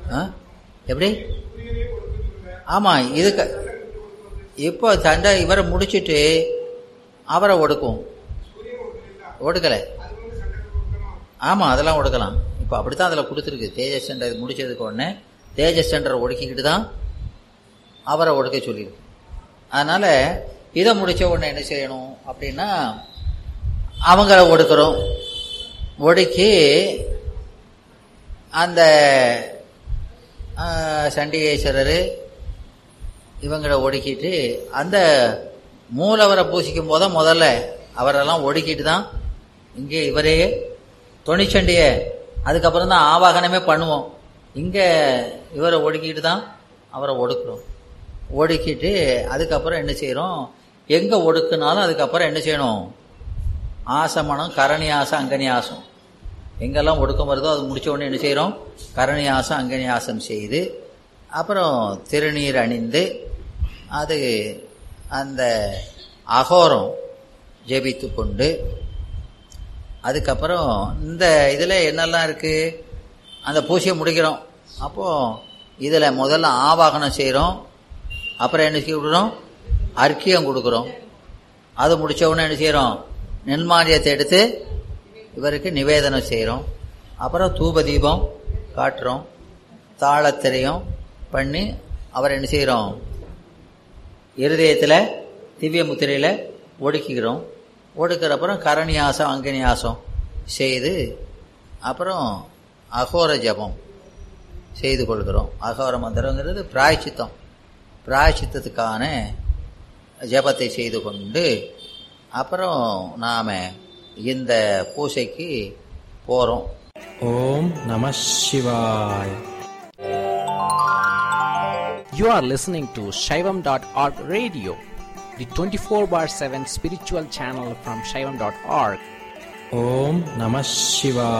ஆ? எப்படி ஆமா இதுக்கு இப்போ சண்டை இவரை முடிச்சிட்டு அவரை ஒடுக்கும் ஒடுக்கலை ஆமா அதெல்லாம் ஒடுக்கலாம் இப்போ அப்படித்தான் அதில் கொடுத்துருக்கு தேஜஸ் சென்டர் இது முடிச்சதுக்கு உடனே தேஜஸ் சென்டரை ஒடுக்கிக்கிட்டு தான் அவரை ஒடுக்க சொல்லியிருக்கு அதனால இதை முடிச்ச உடனே என்ன செய்யணும் அப்படின்னா அவங்கள ஒடுக்கிறோம் ஒடுக்கி அந்த ஆஹ், சண்டிகேஸ்வரர் இவங்களை ஒடுக்கிட்டு அந்த மூலவரை பூசிக்கும் போத முதல்ல அவரெல்லாம் ஒடுக்கிட்டு தான் இங்கே இவரையே தொணிச்சண்டிய அதுக்கப்புறம் தான் ஆவாகனமே பண்ணுவோம் இங்கே இவரை ஒடுக்கிட்டு தான் அவரை ஒடுக்குறோம் ஒடுக்கிட்டு அதுக்கப்புறம் என்ன செய்கிறோம் எங்கே ஒடுக்குனாலும் அதுக்கப்புறம் என்ன செய்யணும் ஆசமனம் கரணியாசம் அங்கனியாசம் எங்கெல்லாம் ஒடுக்கம் வருதோ அது முடிச்ச உடனே என்ன செய்கிறோம் கரணியாசம் அங்கனியாசம் செய்து அப்புறம் திருநீர் அணிந்து அது அந்த அகோரம் ஜெபித்து கொண்டு அதுக்கப்புறம் இந்த இதில் என்னெல்லாம் இருக்குது அந்த பூஜையை முடிக்கிறோம் அப்போது இதில் முதல்ல ஆவாகனம் செய்கிறோம் அப்புறம் என்ன செய்ய விடுறோம் அர்க்கியம் கொடுக்குறோம் அது முடிச்ச உடனே என்ன செய்கிறோம் நெல்மானியத்தை எடுத்து இவருக்கு நிவேதனம் செய்கிறோம் அப்புறம் தூப தீபம் காட்டுறோம் தாளத்திரையும் பண்ணி அவர் என்ன செய்கிறோம் இருதயத்தில் திவ்ய முத்திரையில் ஒடுக்கிக்கிறோம் ஒடுக்கிறப்புறம் கரணியாசம் அங்கனியாசம் செய்து அப்புறம் அகோர ஜபம் செய்து கொள்கிறோம் அகோர மந்திரங்கிறது பிராய்ச்சித்தம் பிராய்ச்சித்தத்துக்கான ஜபத்தை செய்து கொண்டு அப்புறம் நாம் இந்த பூசைக்கு போகிறோம் ஓம் நம சிவாய் You are listening to Shaivam.org radio, the 24 bar 7 spiritual channel from Shaivam.org. ஓம் நம சிவாய்